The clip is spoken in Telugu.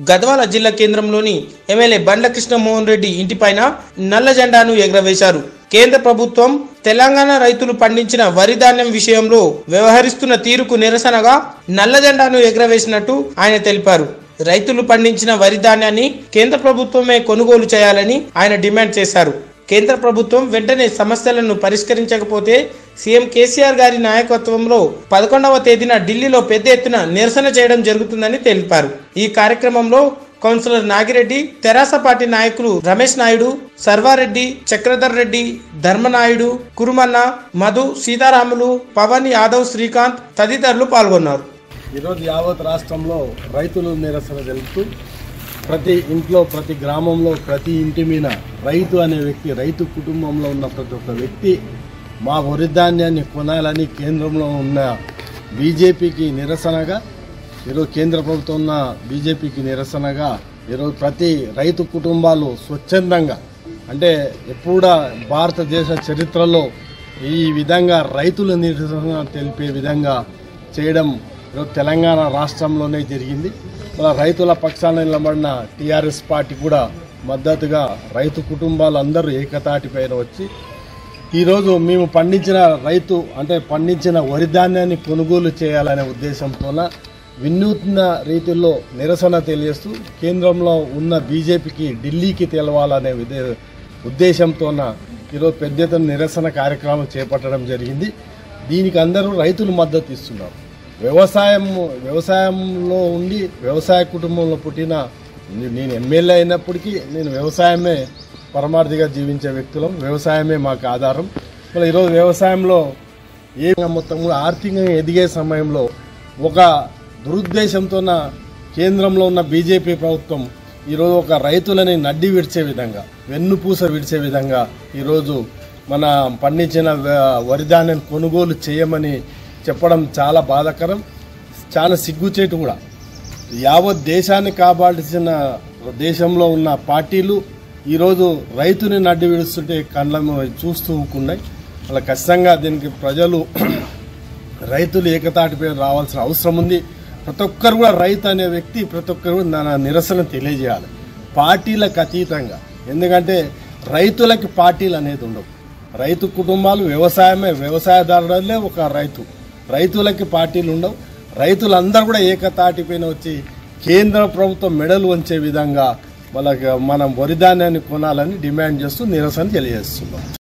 గద్వాల జిల్లా కేంద్రంలోని ఎమ్మెల్యే బండ్ల కృష్ణమోహన్ రెడ్డి ఇంటిపైన నల్ల జెండాను ఎగురవేశారు కేంద్ర ప్రభుత్వం తెలంగాణ రైతులు పండించిన వరి ధాన్యం విషయంలో వ్యవహరిస్తున్న తీరుకు నిరసనగా నల్ల జెండాను ఎగురవేసినట్టు ఆయన తెలిపారు రైతులు పండించిన వరి ధాన్యాన్ని కేంద్ర ప్రభుత్వమే కొనుగోలు చేయాలని ఆయన డిమాండ్ చేశారు కేంద్ర ప్రభుత్వం వెంటనే సమస్యలను పరిష్కరించకపోతే సీఎం కేసీఆర్ గారి నాయకత్వంలో పదకొండవ తేదీన ఢిల్లీలో పెద్ద ఎత్తున నిరసన చేయడం జరుగుతుందని తెలిపారు ఈ కార్యక్రమంలో కౌన్సిలర్ నాగిరెడ్డి తెరాస పార్టీ నాయకులు రమేష్ నాయుడు సర్వారెడ్డి చక్రధర్ రెడ్డి ధర్మనాయుడు కురుమన్న మధు సీతారాములు పవన్ యాదవ్ శ్రీకాంత్ తదితరులు పాల్గొన్నారు ఈరోజు యావత్ రాష్ట్రంలో రైతులు నిరసన తెలుపుతూ ప్రతి ఇంట్లో ప్రతి గ్రామంలో ప్రతి ఇంటి మీద రైతు అనే వ్యక్తి రైతు కుటుంబంలో ఉన్న ప్రతి ఒక్క వ్యక్తి మా వరి ధాన్యాన్ని కొనాలని కేంద్రంలో ఉన్న బీజేపీకి నిరసనగా ఈరోజు కేంద్ర ప్రభుత్వం ఉన్న బీజేపీకి నిరసనగా ఈరోజు ప్రతి రైతు కుటుంబాలు స్వచ్ఛందంగా అంటే ఎప్పుడా భారతదేశ చరిత్రలో ఈ విధంగా రైతుల నిరసన తెలిపే విధంగా చేయడం ఈరోజు తెలంగాణ రాష్ట్రంలోనే జరిగింది మన రైతుల పక్షాన నిలబడిన టీఆర్ఎస్ పార్టీ కూడా మద్దతుగా రైతు కుటుంబాలు అందరూ ఏకతాటిపైన వచ్చి ఈరోజు మేము పండించిన రైతు అంటే పండించిన వరి ధాన్యాన్ని కొనుగోలు చేయాలనే ఉద్దేశంతోన వినూత్న రీతిలో నిరసన తెలియజేస్తూ కేంద్రంలో ఉన్న బీజేపీకి ఢిల్లీకి తెలవాలనే విదే ఉద్దేశంతోన ఈరోజు పెద్ద ఎత్తున నిరసన కార్యక్రమం చేపట్టడం జరిగింది దీనికి అందరూ రైతులు మద్దతు ఇస్తున్నారు వ్యవసాయం వ్యవసాయంలో ఉండి వ్యవసాయ కుటుంబంలో పుట్టిన నేను ఎమ్మెల్యే అయినప్పటికీ నేను వ్యవసాయమే పరమార్థిగా జీవించే వ్యక్తులం వ్యవసాయమే మాకు ఆధారం మళ్ళీ ఈరోజు వ్యవసాయంలో ఏ మొత్తం కూడా ఆర్థికంగా ఎదిగే సమయంలో ఒక దురుద్దేశంతో కేంద్రంలో ఉన్న బీజేపీ ప్రభుత్వం ఈరోజు ఒక రైతులని నడ్డి విడిచే విధంగా వెన్నుపూస విడిచే విధంగా ఈరోజు మన పండించిన వ- వరి ధాన్యం కొనుగోలు చేయమని చెప్పడం చాలా బాధాకరం చాలా సిగ్గుచేటు కూడా యావత్ దేశాన్ని కాపాడాల్సిన దేశంలో ఉన్న పార్టీలు ఈరోజు రైతుని నడ్డి విడుస్తుంటే కళ్ళము చూస్తూ ఊకున్నాయి అలా ఖచ్చితంగా దీనికి ప్రజలు రైతులు ఏకతాటిపై రావాల్సిన అవసరం ఉంది ప్రతి ఒక్కరు కూడా రైతు అనే వ్యక్తి ప్రతి ఒక్కరు నా నిరసన తెలియజేయాలి పార్టీలకు అతీతంగా ఎందుకంటే రైతులకి పార్టీలు అనేది ఉండవు రైతు కుటుంబాలు వ్యవసాయమే వ్యవసాయదారులే ఒక రైతు రైతులకి పార్టీలు ఉండవు రైతులందరూ కూడా ఏకతాటిపైన వచ్చి కేంద్ర ప్రభుత్వం మెడలు వంచే విధంగా వాళ్ళకి మనం వరి ధాన్యాన్ని కొనాలని డిమాండ్ చేస్తూ నిరసన తెలియజేస్తున్నాం